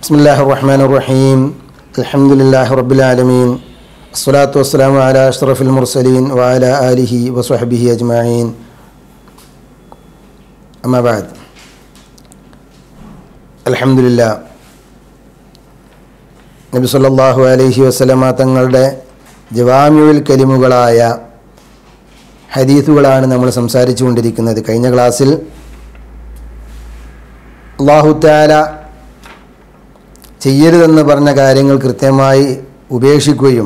بسم الله الرحمن الرحيم الحمد لله رب العالمين الصلاة والسلام على أشرف المرسلين وعلى آله وصحبه أجمعين أما بعد الحمد لله നബി സല്ലല്ലാഹു അലൈഹി വസല്ലമ തങ്ങളുടെ ജവാമ്യുൽ കലിമുകളായ ഹദീസുകളാണ് നമ്മൾ സംസാരിച്ചു കൊണ്ടിരിക്കുന്നത് കഴിഞ്ഞ ക്ലാസ്സിൽ അള്ളാഹു താല ചെയ്യരുതെന്ന് പറഞ്ഞ കാര്യങ്ങൾ കൃത്യമായി ഉപേക്ഷിക്കുകയും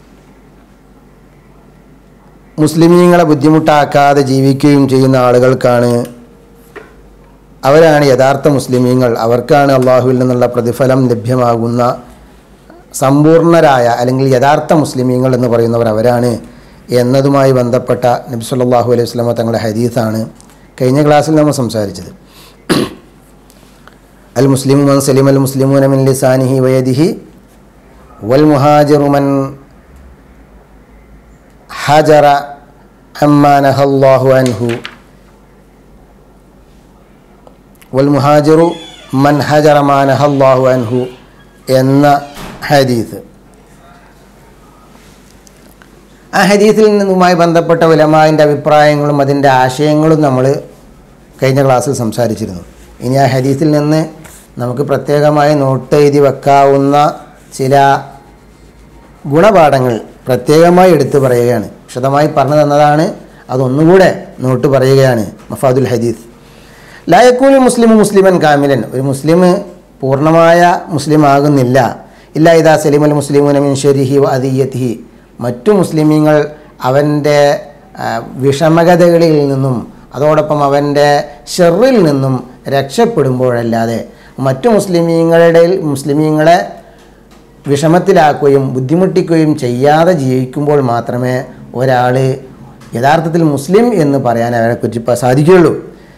മുസ്ലിമീങ്ങളെ ബുദ്ധിമുട്ടാക്കാതെ ജീവിക്കുകയും ചെയ്യുന്ന ആളുകൾക്കാണ് അവരാണ് യഥാർത്ഥ മുസ്ലിമീങ്ങൾ അവർക്കാണ് അള്ളാഹുവിൽ നിന്നുള്ള പ്രതിഫലം ലഭ്യമാകുന്ന സമ്പൂർണരായ അല്ലെങ്കിൽ യഥാർത്ഥ മുസ്ലിമീങ്ങൾ എന്ന് പറയുന്നവർ അവരാണ് എന്നതുമായി ബന്ധപ്പെട്ട നബി സല്ലല്ലാഹു അലൈഹി വസല്ലമ തങ്ങളുടെ ഹദീസാണ് കഴിഞ്ഞ ക്ലാസ്സിൽ നമ്മൾ സംസാരിച്ചത് അൽ മുസ്ലിമു മൻ സലിം അൽ മുസ്ലിമൂന മിൻ ലിസാനിഹി വയദിഹി വൽ മുഹാജിറു മൻ ഹജറ അമ്മാ നഹല്ലാഹു അൻഹു വൽ മുഹാജിറു മൻ ഹജറ മാ നഹല്ലാഹു അൻഹു എന്ന ഹദീസ് ആ ഹദീസിൽ നിന്നുമായി ബന്ധപ്പെട്ട ഉലമാവിൻ്റെ അഭിപ്രായങ്ങളും അതിൻ്റെ ആശയങ്ങളും നമ്മൾ കഴിഞ്ഞ ക്ലാസ്സിൽ സംസാരിച്ചിരുന്നു ഇനി ആ ഹദീസിൽ നിന്ന് നമുക്ക് പ്രത്യേകമായി നോട്ട് എഴുതി വെക്കാവുന്ന ചില ഗുണപാഠങ്ങൾ പ്രത്യേകമായി എടുത്തു പറയുകയാണ് വിശദമായി പറഞ്ഞു തന്നതാണ് അതൊന്നുകൂടെ നോട്ട് പറയുകയാണ് മഫാദുൽ ഹദീസ് ലായക്കൂലി മുസ്ലിം മുസ്ലിമൻ കാമിലൻ ഒരു മുസ്ലിം പൂർണ്ണമായ മുസ്ലിം ആകുന്നില്ല ഇല്ല ഇതാ സലിമൽ മുസ്ലിമുന മിൻ ഷെരിഹി വ അദീയത്തിഹി മറ്റു മുസ്ലിമീങ്ങൾ അവൻ്റെ ആ, വിഷമകതകളിൽ നിന്നും അതോടൊപ്പം അവൻ്റെ ഷെറിൽ നിന്നും രക്ഷപ്പെടുമ്പോഴല്ലാതെ മറ്റു മുസ്ലിമീങ്ങളുടെ മുസ്ലിമീങ്ങളെ വിഷമത്തിലാക്കുകയും ബുദ്ധിമുട്ടിക്കുകയും ചെയ്യാതെ ജീവിക്കുമ്പോൾ മാത്രമേ ഒരാൾ യഥാർത്ഥത്തിൽ മുസ്ലിം എന്ന് പറയാൻ അവരെക്കുറിച്ച് ഇപ്പോൾ സാധിക്കുകയുള്ളൂ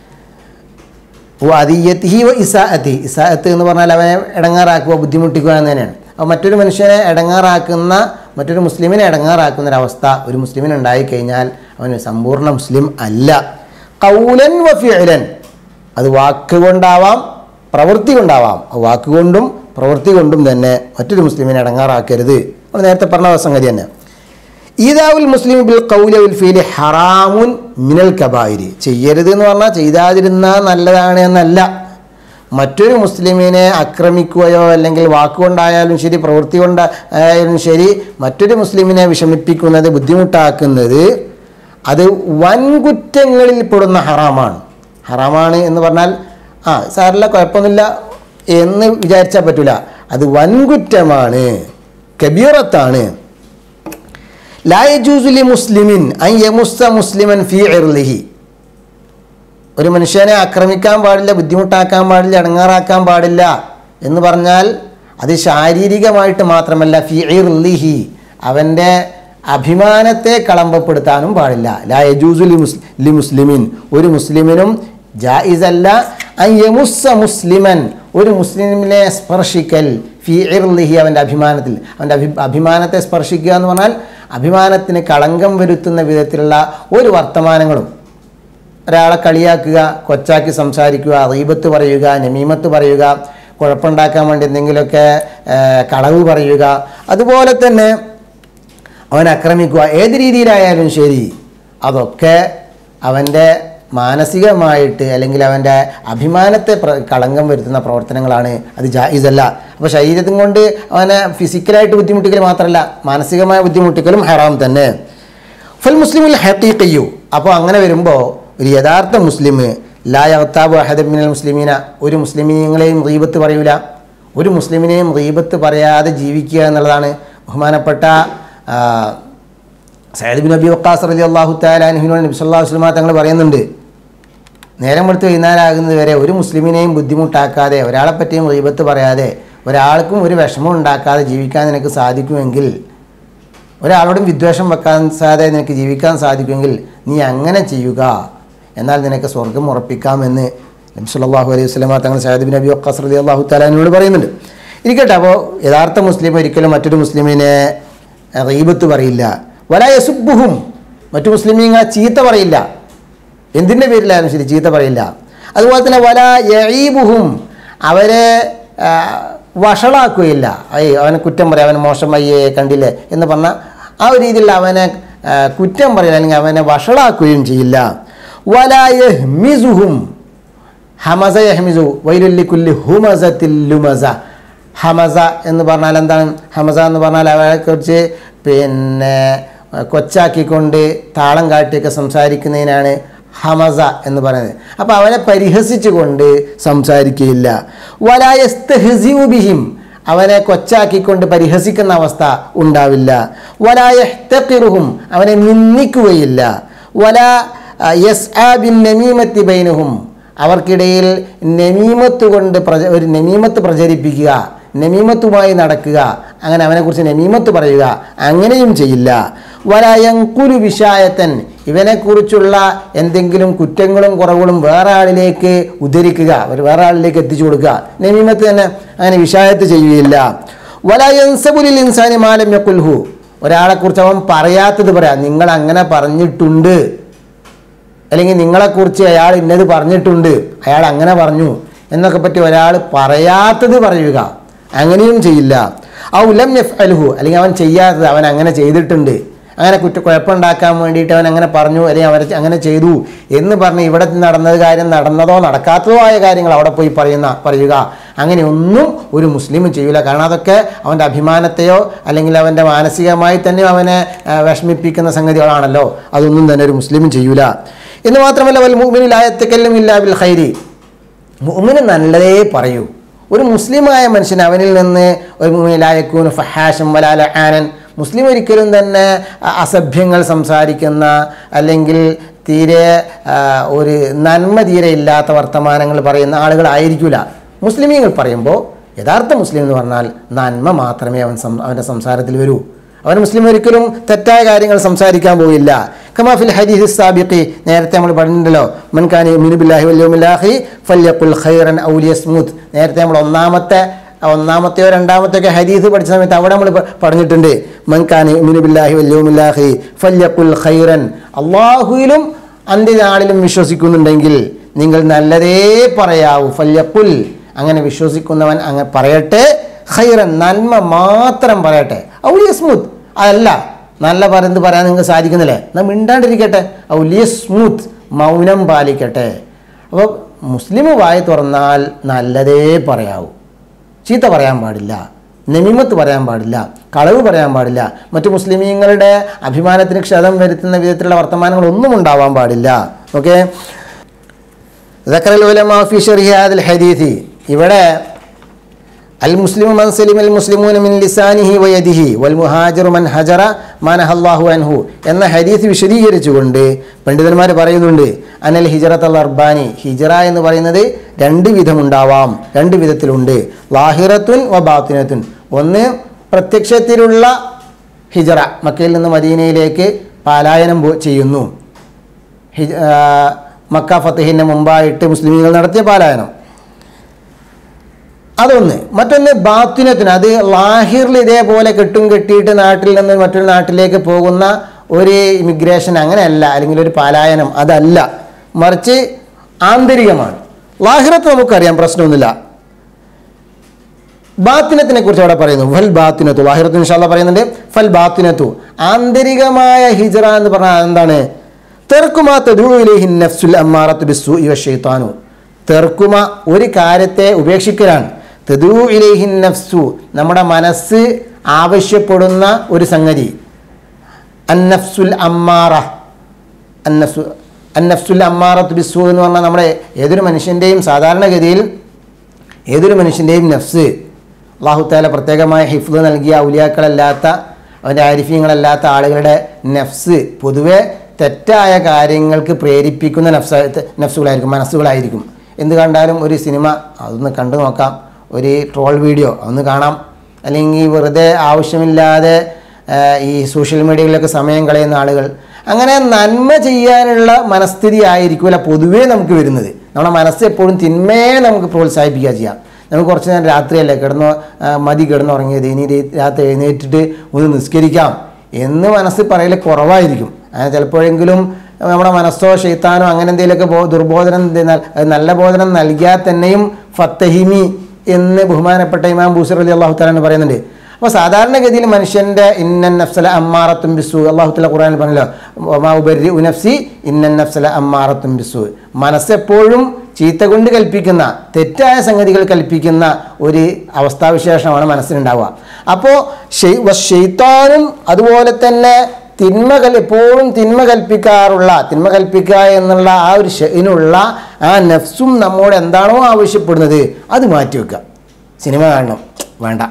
അതീയത്തിഹി വ ഇസാഅത്തി ഇസാഅത്ത് എന്ന് പറഞ്ഞാൽ അവനെ ഇടങ്ങാറാക്കുക ബുദ്ധിമുട്ടിക്കുക എന്ന് തന്നെയാണ് അപ്പോൾ മറ്റൊരു മനുഷ്യനെ ഇടങ്ങാറാക്കുന്ന മറ്റൊരു മുസ്ലിമിനെ ഇടങ്ങാറാക്കുന്ന ഒരവസ്ഥ ഒരു മുസ്ലിമിന് ഉണ്ടായിക്കഴിഞ്ഞാൽ അവൻ സമ്പൂർണ്ണ മുസ്ലിം അല്ല കൗലൻ വ ഫിഅലൻ അത് വാക്കുകൊണ്ടാവാം പ്രവൃത്തി കൊണ്ടാവാം ആ വാക്കുകൊണ്ടും പ്രവൃത്തി കൊണ്ടും തന്നെ മറ്റൊരു മുസ്ലിമിനെ ഇടങ്ങാറാക്കരുത് നമ്മൾ നേരത്തെ പറഞ്ഞ സംഗതി തന്നെ ഈദാവുൽ മുസ്ലിം ബിൽ കൗലവിൽ ഫീല് ഹറാമുൻ മിനൽ കബായിരി ചെയ്യരുത് എന്ന് പറഞ്ഞാൽ ചെയ്താതിരുന്നാൽ നല്ലതാണ് എന്നല്ല മറ്റൊരു മുസ്ലിമിനെ ആക്രമിക്കുകയോ അല്ലെങ്കിൽ വാക്കുകൊണ്ടായാലും ശരി പ്രവൃത്തി കൊണ്ടായാലും ശരി മറ്റൊരു മുസ്ലിമിനെ വിഷമിപ്പിക്കുന്നത് ബുദ്ധിമുട്ടാക്കുന്നത് അത് വൻകുറ്റങ്ങളിൽ പെടുന്ന ഹറാമാണ് ഹറാമാണ് എന്ന് പറഞ്ഞാൽ ആ സാറില്ല കുഴപ്പമൊന്നുമില്ല എന്ന് വിചാരിച്ചാൽ പറ്റില്ല അത് വൻകുറ്റമാണ് കബീറത്താണ് ലായജൂസുലി മുസ്ലിമിൻ ഐ യമുസ്സ മുസ്ലിമൻ ഫി ഇർലിഹി ഒരു മനുഷ്യനെ ആക്രമിക്കാൻ പാടില്ല ബുദ്ധിമുട്ടാക്കാൻ പാടില്ല അടങ്ങാറാക്കാൻ പാടില്ല എന്ന് പറഞ്ഞാൽ അത് ശാരീരികമായിട്ട് മാത്രമല്ല ഫി ഇർലിഹി അവൻ്റെ അഭിമാനത്തെ കളമ്പപ്പെടുത്താനും പാടില്ല ലാ യജൂസുലി മുസ് ലി മുസ്ലിമിൻ ഒരു മുസ്ലിമിനും ജായിസല്ല ഐ യമുസ്സ മുസ്ലിമൻ ഒരു മുസ്ലിമിനെ സ്പർശിക്കൽ ഫി ഇർലിഹി അവൻ്റെ അഭിമാനത്തിൽ അവൻ്റെ അഭി അഭിമാനത്തെ സ്പർശിക്കുക എന്ന് പറഞ്ഞാൽ അഭിമാനത്തിന് കളങ്കം വരുത്തുന്ന വിധത്തിലുള്ള ഒരു വർത്തമാനങ്ങളും ഒരാളെ കളിയാക്കുക കൊച്ചാക്കി സംസാരിക്കുക റീബത്ത് പറയുക നമീമത്ത് പറയുക കുഴപ്പമുണ്ടാക്കാൻ വേണ്ടി എന്തെങ്കിലുമൊക്കെ ആ, കളവ് പറയുക അതുപോലെ തന്നെ അവൻ ആക്രമിക്കുക ഏത് രീതിയിലായാലും ശരി അതൊക്കെ അവൻ്റെ മാനസികമായിട്ട് അല്ലെങ്കിൽ അവൻ്റെ അഭിമാനത്തെ പ്ര കളങ്കം വരുത്തുന്ന പ്രവർത്തനങ്ങളാണ് അത് ജായിസല്ല അപ്പോൾ ശരീരത്തും കൊണ്ട് അവനെ ഫിസിക്കലായിട്ട് ബുദ്ധിമുട്ടിക്കൽ മാത്രമല്ല മാനസികമായ ബുദ്ധിമുട്ടിക്കലും ഹറാം തന്നെ ഫൽ മുസ്ലിമിൽ ഹത്തീക്കയ്യു അപ്പോൾ അങ്ങനെ വരുമ്പോൾ ഒരു യഥാർത്ഥ മുസ്ലിം ലായവത്താബ് അഹദബിൻ മുസ്ലിമീന ഒരു മുസ്ലിമീങ്ങളെയും റീബത്ത് പറയൂല ഒരു മുസ്ലിമിനെയും റീബത്ത് പറയാതെ ജീവിക്കുക എന്നുള്ളതാണ് ബഹുമാനപ്പെട്ട ആ, സയ്യിദ് ബിൻ നബി വക്കാസ് റലി അള്ളാഹു താലാൻഹിനോട് നബി സല്ലാഹു വസ്ലമ തങ്ങൾ പറയുന്നുണ്ട് നേരം എടുത്ത് വൈകുന്നേരമാകുന്നത് വരെ ഒരു മുസ്ലിമിനെയും ബുദ്ധിമുട്ടാക്കാതെ ഒരാളെ പറ്റിയും റീബത്ത് പറയാതെ ഒരാൾക്കും ഒരു വിഷമം ഉണ്ടാക്കാതെ ജീവിക്കാൻ നിനക്ക് സാധിക്കുമെങ്കിൽ ഒരാളോടും വിദ്വേഷം വെക്കാൻ സാതെ നിനക്ക് ജീവിക്കാൻ സാധിക്കുമെങ്കിൽ നീ അങ്ങനെ ചെയ്യുക എന്നാൽ നിനക്ക് സ്വർഗം ഉറപ്പിക്കാമെന്ന് നബി സല്ലല്ലാഹു അലൈഹി വസല്ലമ തങ്ങൾ സയ്യിദ് ബിൻ നബി വക്കാസ് റളി അള്ളാഹു താലാനോട് പറയുന്നുണ്ട് ഇരിക്കട്ടെ അപ്പോൾ യഥാർത്ഥ മുസ്ലിം ഒരിക്കലും മറ്റൊരു മുസ്ലിമിനെ റീബത്ത് പറയില്ല വലായസുബുഹും മറ്റു മുസ്ലിമീങ്ങളെ ചീത്ത പറയില്ല എന്തിൻ്റെ പേരിലായാലും ശരി ചീത്ത പറയില്ല അതുപോലെ തന്നെ വല യഈബുഹും അവരെ ആ, വഷളാക്കുകയില്ല അയ്യ അവനെ കുറ്റം പറയാം അവനെ മോശം അയ്യേ കണ്ടില്ലേ എന്ന് പറഞ്ഞാൽ ആ ഒരു രീതിയിൽ അവനെ ആ, കുറ്റം പറയില്ല അല്ലെങ്കിൽ അവനെ വഷളാക്കുകയും ചെയ്യില്ല വലായഹ്മിസുഹും ഹമസ യഹ്മിസു വൈലുല്ലിക്കുല്ലി ഹുമസത്തിൽ ലുമസ ഹമസ എന്ന് പറഞ്ഞാൽ എന്താണ് ഹമസ എന്ന് പറഞ്ഞാൽ അവരെക്കുറിച്ച് പിന്നെ കൊച്ചാക്കിക്കൊണ്ട് താളം കാട്ടിയൊക്കെ സംസാരിക്കുന്നതിനാണ് ഹമസ എന്ന് പറയുന്നത് അപ്പോൾ അവനെ പരിഹസിച്ചുകൊണ്ട് സംസാരിക്കുകയില്ല വലായസ്തഹിസിബിഹിം അവനെ കൊച്ചാക്കിക്കൊണ്ട് പരിഹസിക്കുന്ന അവസ്ഥ ഉണ്ടാവില്ല വലായഹ്തഖിറുഹും അവനെ നിന്ദിക്കുകയില്ല വല യസ് ആബിൻ നമീമത്തി ബൈനഹും അവർക്കിടയിൽ നമീമത്ത് കൊണ്ട് പ്രച ഒരു നമീമത്ത് പ്രചരിപ്പിക്കുക നമീമത്തുമായി നടക്കുക അങ്ങനെ അവനെക്കുറിച്ച് നമീമത്ത് പറയുക അങ്ങനെയും ചെയ്യില്ല വലയങ്കുരു വിഷായത്തൻ ഇവനെക്കുറിച്ചുള്ള എന്തെങ്കിലും കുറ്റങ്ങളും കുറവുകളും വേറെ ആളിലേക്ക് ഉദ്ധരിക്കുക ഒരു വേറെ ആളിലേക്ക് എത്തിച്ചു കൊടുക്കുക നമീമത്ത് തന്നെ അങ്ങനെ വിഷായത്ത് ചെയ്യുകയില്ല വലയൻസബുലിൽ ഇൻസാനി മാലം യക്കുൽഹു ഒരാളെക്കുറിച്ച് അവൻ പറയാത്തത് പറയാം നിങ്ങൾ അങ്ങനെ പറഞ്ഞിട്ടുണ്ട് അല്ലെങ്കിൽ നിങ്ങളെക്കുറിച്ച് അയാൾ ഇന്നത് പറഞ്ഞിട്ടുണ്ട് അയാൾ അങ്ങനെ പറഞ്ഞു എന്നൊക്കെ പറ്റി ഒരാൾ പറയാത്തത് പറയുക അങ്ങനെയും ചെയ്യില്ല ഔ ലം എഫ് അൽഹു അല്ലെങ്കിൽ അവൻ ചെയ്യാത്തത് അവൻ അങ്ങനെ ചെയ്തിട്ടുണ്ട് അങ്ങനെ കുറ്റ കുഴപ്പമുണ്ടാക്കാൻ വേണ്ടിയിട്ട് അവൻ അങ്ങനെ പറഞ്ഞു അല്ലെങ്കിൽ അവർ അങ്ങനെ ചെയ്തു എന്ന് പറഞ്ഞ് ഇവിടെ നടന്നത് കാര്യം നടന്നതോ നടക്കാത്തതോ ആയ കാര്യങ്ങൾ അവിടെ പോയി പറയുന്ന പറയുക അങ്ങനെ ഒന്നും ഒരു മുസ്ലിം ചെയ്യില്ല കാരണം അതൊക്കെ അവൻ്റെ അഭിമാനത്തെയോ അല്ലെങ്കിൽ അവൻ്റെ മാനസികമായി തന്നെ അവനെ ആ, വിഷമിപ്പിക്കുന്ന സംഗതികളാണല്ലോ അതൊന്നും തന്നെ ഒരു മുസ്ലിം ചെയ്യൂല എന്ന് മാത്രമല്ല വൽ മുഅ്മിനിലായത്തക്കല്ലും ഇല്ലാ ബിൽ ഖൈരി മുഅ്മിന് നല്ലതേ പറയൂ ഒരു മുസ്ലിമായ മനുഷ്യൻ അവനിൽ നിന്ന് ഒരു മുഅ്മിനിലായക്കൂന് ഫഹാഷം വലാല ആനൻ മുസ്ലിം ഒരിക്കലും തന്നെ അ- അസഭ്യങ്ങൾ സംസാരിക്കുന്ന അല്ലെങ്കിൽ തീരെ ആ, ഒരു നന്മ തീരെ ഇല്ലാത്ത വർത്തമാനങ്ങൾ പറയുന്ന ആളുകളായിരിക്കില്ല മുസ്ലിമീങ്ങൾ പറയുമ്പോൾ യഥാർത്ഥ മുസ്ലിം എന്ന് പറഞ്ഞാൽ നന്മ മാത്രമേ അവൻ സം- അവൻ്റെ സംസാരത്തിൽ വരൂ അവൻ മുസ്ലിം ഒരിക്കലും തെറ്റായ കാര്യങ്ങൾ സംസാരിക്കാൻ പോയില്ല കമാഫിൽ ഹദീസ് സാബിഖി നേരത്തെ നമ്മൾ പറഞ്ഞിട്ടുണ്ടല്ലോ മൻഖാനി മിനുബില്ലാഹി വല്യോമില്ലാഹി ഫല്യഖുൽ ഖൈറൻ ഔലിയസ്മുത്ത് നേരത്തെ നമ്മൾ ഒന്നാമത്തെ ഒന്നാമത്തെയോ രണ്ടാമത്തെയോ ഒക്കെ ഹദീസ് പഠിച്ച സമയത്ത് അവിടെ നമ്മൾ പ- പറഞ്ഞിട്ടുണ്ട് മൻഖാനി മിനുബില്ലാഹി വല്യോമില്ലാഹി ഫല്യഖുൽ ഖൈറൻ അള്ളാഹുവിലും അന്ത്യനാളിലും വിശ്വസിക്കുന്നുണ്ടെങ്കിൽ നിങ്ങൾ നല്ലതേ പറയാവൂ ഫല്യഖുൽ അങ്ങനെ വിശ്വസിക്കുന്നവൻ അങ്ങനെ പറയട്ടെ ഖൈറൻ നന്മ മാത്രം പറയട്ടെ ഔലിയ സ്മൂത്ത് അതല്ല നല്ല പറയുന്നത് പറയാൻ നിങ്ങൾക്ക് സാധിക്കുന്നില്ലേ എന്നാൽ മിണ്ടാണ്ടിരിക്കട്ടെ ഔലിയ സ്മൂത്ത് മൗനം പാലിക്കട്ടെ അപ്പോൾ മുസ്ലിം വായി തുറന്നാൽ നല്ലതേ പറയാവൂ ചീത്ത പറയാൻ പാടില്ല നമിമത്ത് പറയാൻ പാടില്ല കളവ് പറയാൻ പാടില്ല മറ്റു മുസ്ലിമീങ്ങളുടെ അഭിമാനത്തിന് ക്ഷതം വരുത്തുന്ന വിധത്തിലുള്ള വർത്തമാനങ്ങളൊന്നും ഉണ്ടാവാൻ പാടില്ല ഓക്കെ ذكر العلماء في شرح هذا الحديث ഇവിടെ അൽ മുസ്ലിമു മൻ സലിം അൽ മുസ്ലിമൂന മിൻ ലിസാനിഹി വയദിഹി വൽ മുഹാജിറു മൻ ഹജറ മാനഹല്ലാഹു അൻഹു എന്ന ഹദീസ് വിശദീകരിച്ചുകൊണ്ട് പണ്ഡിതന്മാർ പറയുന്നുണ്ട് അനൽ ഹിജറത്ത് അൽ അർബാനി ഹിജറ എന്ന് പറയുന്നത് രണ്ട് വിധമുണ്ടാവാം രണ്ട് വിധത്തിലുണ്ട് ലാഹിറത്തുൻ വ ബാത്തിനത്തുൻ ഒന്ന് പ്രത്യക്ഷത്തിലുള്ള ഹിജറ മക്കയിൽ നിന്ന് മദീനയിലേക്ക് പാലായനം പോ- ചെയ്യുന്നു ഹിജ ആ, മക്ക ഫത്തഹിന് മുമ്പായിട്ട് മുസ്ലിമീങ്ങൾ നടത്തിയ പാലായനം അതൊന്ന് മറ്റൊന്ന് ബാത്തിനത്തിന് അത് ലാഹിറിൽ ഇതേപോലെ കെട്ടും കെട്ടിയിട്ട് നാട്ടിൽ നിന്ന് മറ്റൊരു നാട്ടിലേക്ക് പോകുന്ന ഒരു ഇമിഗ്രേഷൻ അങ്ങനെയല്ല അല്ലെങ്കിൽ ഒരു പാലായനം അതല്ല മറിച്ച് ആന്തരികമാണ് ലാഹിറത്ത് നമുക്കറിയാം പ്രശ്നമൊന്നുമില്ല ബാത്തിനത്തിനെ കുറിച്ച് അവിടെ പറയുന്നു ഫൽ ബാത്തിനത്തു ലാഹിറത്ത് ഇൻഷാല്ല പറയുന്നുണ്ട് ഫൽ ബാത്തിനത്തു ആന്തരികമായ ഹിജറ എന്ന് പറഞ്ഞാൽ എന്താണ് തെർക്കുമാ തെരുവിലേഹി നഫ്സുൽ അമ്മാറത്ത് ബിസ്സു ഇവ ഷെയ്ത്താനു തെർക്കുമ ഒരു കാര്യത്തെ ഉപേക്ഷിക്കലാണ് തെദൂ ഇലേഹിൻ നഫ്സു നമ്മുടെ മനസ്സ് ആവശ്യപ്പെടുന്ന ഒരു സംഗതി അന്നഫ്സുൽ അമ്മാറ അന്നഫ്സു അന്നഫ്സുൽ അമ്മാറത്ത് ബിസ്സു എന്ന് പറഞ്ഞാൽ നമ്മുടെ ഏതൊരു മനുഷ്യൻ്റെയും സാധാരണഗതിയിൽ ഏതൊരു മനുഷ്യൻ്റെയും നഫ്സ് അള്ളാഹുത്താല പ്രത്യേകമായ ഹിഫ്ദ് നൽകിയ ഔലിയാക്കളല്ലാത്ത അവൻ്റെ ആരിഫ്യങ്ങളല്ലാത്ത ആളുകളുടെ നഫ്സ് പൊതുവെ തെറ്റായ കാര്യങ്ങൾക്ക് പ്രേരിപ്പിക്കുന്ന നഫ്സ നഫ്സുകളായിരിക്കും മനസ്സുകളായിരിക്കും എന്ത് കണ്ടാലും ഒരു സിനിമ അതൊന്ന് കണ്ടു നോക്കാം ഒരു ട്രോൾ വീഡിയോ അതൊന്ന് കാണാം അല്ലെങ്കിൽ വെറുതെ ആവശ്യമില്ലാതെ ആ, ഈ സോഷ്യൽ മീഡിയയിലൊക്കെ സമയം കളയുന്ന ആളുകൾ അങ്ങനെ നന്മ ചെയ്യാനുള്ള മനസ്ഥിതി ആയിരിക്കില്ല പൊതുവേ നമുക്ക് വരുന്നത് നമ്മുടെ മനസ്സ് എപ്പോഴും തിന്മയെ നമുക്ക് പ്രോത്സാഹിപ്പിക്കുക ചെയ്യാം നമുക്ക് കുറച്ച് നേരം രാത്രിയല്ലേ കിടന്ന് ആ, മതി കിടന്നുറങ്ങിയത് ഇനി രീ- രാത്രി എഴുന്നേറ്റിട്ട് ഒന്ന് നിസ്കരിക്കാം എന്ന് മനസ്സ് പറയൽ കുറവായിരിക്കും അങ്ങനെ ചിലപ്പോഴെങ്കിലും നമ്മുടെ മനസ്സോ ഷെയ്ത്താനോ അങ്ങനെ എന്തെങ്കിലുമൊക്കെ ബോ ദുർബോധനം ന- നല്ല ബോധനം നൽകിയാൽ തന്നെയും ഫത്തഹിമി എന്ന് ബഹുമാനപ്പെട്ട ഇമാം ബൂസർ അലി അള്ളാഹു താലാണ് പറയുന്നുണ്ട് അപ്പോൾ സാധാരണഗതിയിൽ മനുഷ്യൻ്റെ ഇന്നൻ നഫ്സല അമ്മാറത്തും ബിസു അള്ളാഹു തല ഖുറാനിൽ പറഞ്ഞല്ലോ ഒമാ ഉബരി ഉനഫ്സി ഇന്നൻ നഫ്സല അമ്മാറത്തും ബിസു മനസ്സെപ്പോഴും ചീത്ത കൊണ്ട് കൽപ്പിക്കുന്ന തെറ്റായ സംഗതികൾ കൽപ്പിക്കുന്ന ഒരു അവസ്ഥാവിശേഷമാണ് മനസ്സിനുണ്ടാവുക അപ്പോൾ ഷെയ്ത്താനും അതുപോലെ തന്നെ തിന്മ കൽ എപ്പോഴും തിന്മ കൽപ്പിക്കാറുള്ള തിന്മ കൽപ്പിക്കുക എന്നുള്ള ആ ഒരു ഷെയിനുള്ള ആ നഫ്സും നമ്മോട് എന്താണോ ആവശ്യപ്പെടുന്നത് അത് മാറ്റി വെക്കുക സിനിമ കാണണം വേണ്ട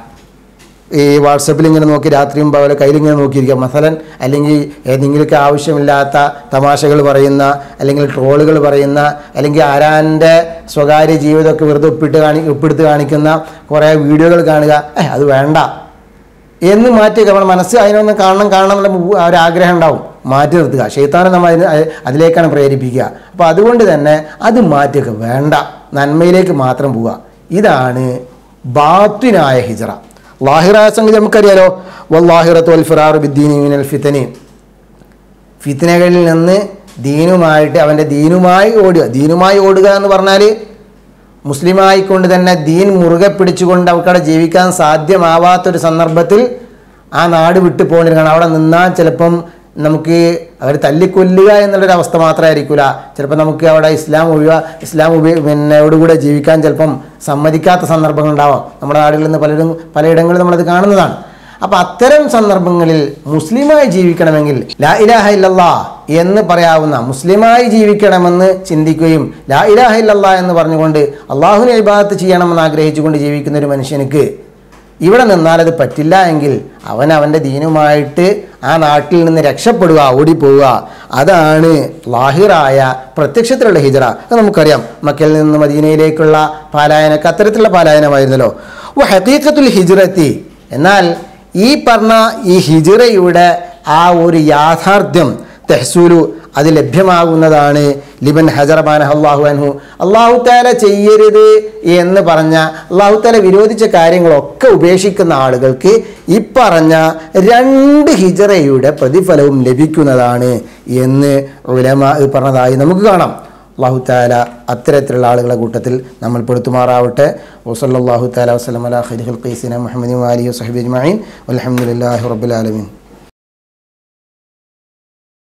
ഈ വാട്സപ്പിൽ ഇങ്ങനെ നോക്കി രാത്രിയും പോലെ കയ്യിലിങ്ങനെ നോക്കിയിരിക്കുക മസലൻ അല്ലെങ്കിൽ ഏതെങ്കിലുമൊക്കെ ആവശ്യമില്ലാത്ത തമാശകൾ പറയുന്ന അല്ലെങ്കിൽ ട്രോളുകൾ പറയുന്ന അല്ലെങ്കിൽ ആരാൻ്റെ സ്വകാര്യ ജീവിതമൊക്കെ വെറുതെ ഒപ്പിട്ട് കാണി ഒപ്പിടുത്ത് കാണിക്കുന്ന കുറേ വീഡിയോകൾ കാണുക ഏ അത് വേണ്ട എന്ന് മാറ്റി നമ്മുടെ മനസ്സ് അതിനൊന്ന് കാണണം കാണണം എന്നുള്ള മു- ആ ഒരു ആഗ്രഹം ഉണ്ടാവും മാറ്റി നിർത്തുക ഷെയ്ത്താനെ നമ്മൾ അതിന് അ- അതിലേക്കാണ് പ്രേരിപ്പിക്കുക അപ്പോൾ അതുകൊണ്ട് തന്നെ അത് മാറ്റിയൊക്കെ വേണ്ട നന്മയിലേക്ക് മാത്രം പോവുക ഇതാണ് ബാത്തിനായ ഹിജറ ലാഹിറായ സംഗതി നമുക്കറിയാലോ വല്ലാഹിറത്ത് വൽ ഫിറാറു ബിദ്ദീനി മിനൽ ഫിത്തനി ഫിത്തനകളിൽ നിന്ന് ദീനുമായിട്ട് അവൻ്റെ ദീനുമായി ഓടുക ദീനുമായി ഓടുക എന്ന് പറഞ്ഞാൽ മുസ്ലിമായിക്കൊണ്ട് തന്നെ ദീൻ മുറുകെ പിടിച്ചുകൊണ്ട് അവർക്കവിടെ ജീവിക്കാൻ സാധ്യമാവാത്തൊരു സന്ദർഭത്തിൽ ആ നാട് വിട്ടു പോകേണ്ടിരിക്കണം അവിടെ നിന്നാൽ ചിലപ്പം നമുക്ക് അവർ തല്ലിക്കൊല്ലുക എന്നുള്ളൊരു അവസ്ഥ മാത്രമായിരിക്കില്ല ചിലപ്പോൾ നമുക്ക് അവിടെ ഇസ്ലാം ഒഴിവാ ഇസ്ലാം ഉപ പിന്നെ കൂടെ ജീവിക്കാൻ ചിലപ്പം സമ്മതിക്കാത്ത സന്ദർഭങ്ങൾ ഉണ്ടാവാം നമ്മുടെ നാടുകളിൽ നിന്ന് പലരും പലയിടങ്ങളിൽ നമ്മളത് കാണുന്നതാണ് അപ്പം അത്തരം സന്ദർഭങ്ങളിൽ മുസ്ലിമായി ജീവിക്കണമെങ്കിൽ ലാ ഇലാഹ ഇല്ലല്ലാ എന്ന് പറയാവുന്ന മുസ്ലിമായി ജീവിക്കണമെന്ന് ചിന്തിക്കുകയും ലാ ഇലാഹ ഇല്ലല്ലാ എന്ന് പറഞ്ഞുകൊണ്ട് അള്ളാഹുവിനെ ഇബാദത്ത് ചെയ്യണമെന്ന് ആഗ്രഹിച്ചുകൊണ്ട് ജീവിക്കുന്ന ഒരു മനുഷ്യനുക്ക് ഇവിടെ നിന്നാൽ അത് പറ്റില്ല എങ്കിൽ അവൻ അവൻ്റെ ദീനുമായിട്ട് ആ നാട്ടിൽ നിന്ന് രക്ഷപ്പെടുക ഓടിപ്പോവുക അതാണ് ലാഹിറായ പ്രത്യക്ഷത്തിലുള്ള ഹിജറ അത് നമുക്കറിയാം മക്കയിൽ നിന്ന് മദീനയിലേക്കുള്ള പാലായനക്ക് അത്തരത്തിലുള്ള പാലായനമായിരുന്നല്ലോ ഓ ഹത്തീക്കത്തുൽ ഹിജ്റത്തി എന്നാൽ ഈ പറഞ്ഞ ഈ ഹിജിറയുടെ ആ ഒരു യാഥാർത്ഥ്യം തെഹ്സൂലു അത് ലഭ്യമാകുന്നതാണ് ലിബൻ ഹജറബാൻ അള്ളാഹു അൻഹു അള്ളാഹു താല ചെയ്യരുത് എന്ന് പറഞ്ഞ അള്ളാഹു താല വിരോധിച്ച കാര്യങ്ങളൊക്കെ ഉപേക്ഷിക്കുന്ന ആളുകൾക്ക് ഈ പറഞ്ഞ രണ്ട് ഹിജറയുടെ പ്രതിഫലവും ലഭിക്കുന്നതാണ് എന്ന് ഉലമ പറഞ്ഞതായി നമുക്ക് കാണാം അള്ളാഹു താല അത്തരത്തിലുള്ള ആളുകളുടെ കൂട്ടത്തിൽ നമ്മൾ പെടുത്തുമാറാവട്ടെ വസല്ലാഹു താല വസ്ലം അല ഖൈർ ഖൽഖീസിന മുഹമ്മദ് അലി വസഹബി അജ്മഈൻ വൽഹംദുലില്ലാഹി റബ്ബിൽ ആലമീൻ